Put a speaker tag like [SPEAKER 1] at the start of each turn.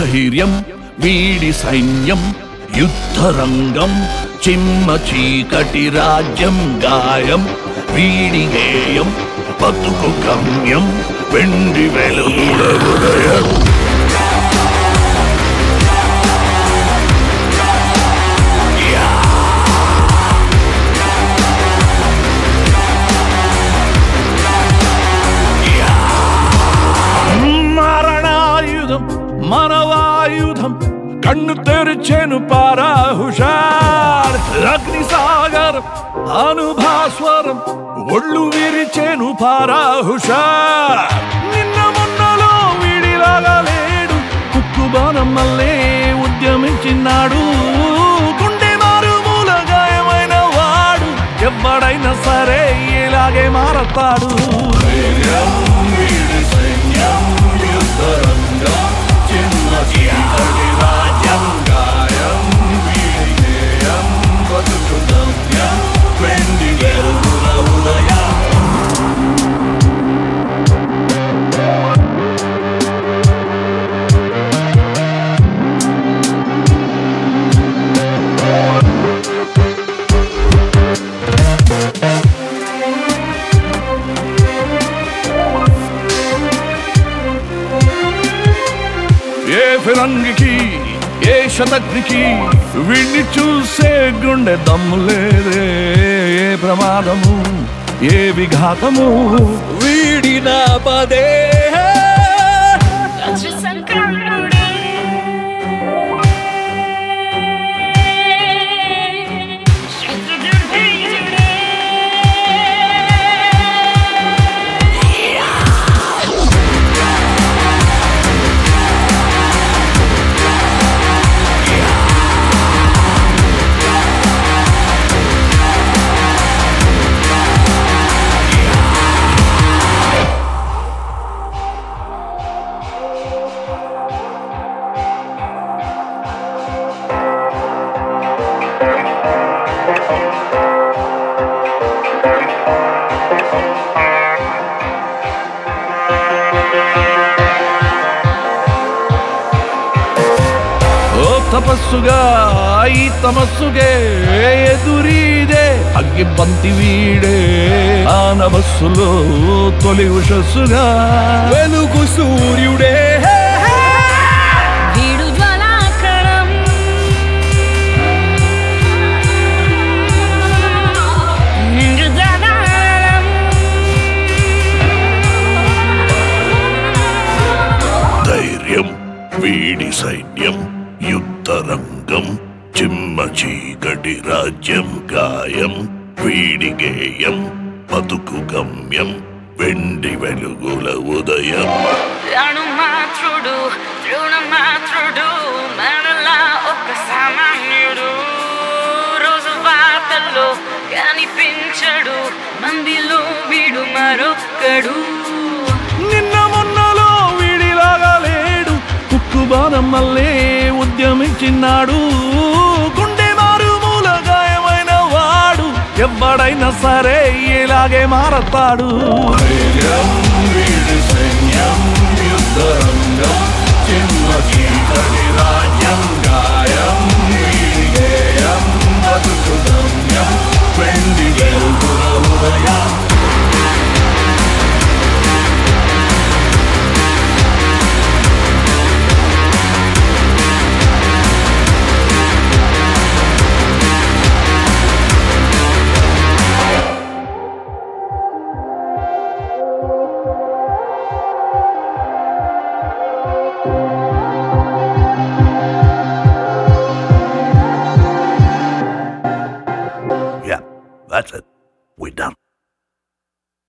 [SPEAKER 1] ధైర్యం వీడి సైన్యం యుద్ధరంగం చిమ్మ చీకటి రాజ్యం గాయం వీడి గేయం బతుకు గమ్యం వెండి వెలుగుల ఉదయం మరణాయుధం మనవాయుధం కన్ను తెరిచెను పారా హుషార్ అగ్ని సాగరం అనుభాస్వరం ఒళ్ళు విరిచెను పారా హుషార్ నిన్న మొన్నలో వీడిలాగా లేడు కుక్కు బాణం మల్లే ఉద్యమించినాడు గుండె మారుమూల గాయమైన వాడు ఎవడైనా సరే ఇలాగే మారతాడు ఏ ఫిరంగికి ఏ శతగ్నికి వీణ్ణి చూసే గుండె దమ్ము లేదే ఏ ప్రమాదము ఏ విఘాతము
[SPEAKER 2] వీడిన పదే
[SPEAKER 3] శంకరుడే శత్రుదుర్భేయుడే
[SPEAKER 1] ఓ తపస్సుగా ఈ తమస్సుగే ఎదురీదే అగ్గి బంతి వీడే ఆ నమస్సులో తొలి ఉషస్సుగా
[SPEAKER 2] వెలుగు సూర్యుడే
[SPEAKER 3] వీడు జ్వాలాకరం నిండు జగాలం
[SPEAKER 1] ధైర్యం వీడి సైన్యం యుద్ధరంగం చిమ్మ చీకటి రాజ్యం గాయం వీడి గేయం బతుకు గమ్యం వెండి వెలుగుల ఉదయం
[SPEAKER 3] మాత్రుడు మాత్రుడు మనలా ఒక సామాన్యుడు రోజు వార్తల్లో కనిపించడు మందిలో వీడు మరొక్కడు
[SPEAKER 1] నిన్న మొన్నలో వీడిలాగా లేడు కుక్కు బాణం మల్లే ఉద్యమించినాడు గుండె మారుమూల గాయమైన వాడు ఎవడైనా సరే ఇలాగే మారతాడు Yeah, that's it. We're done.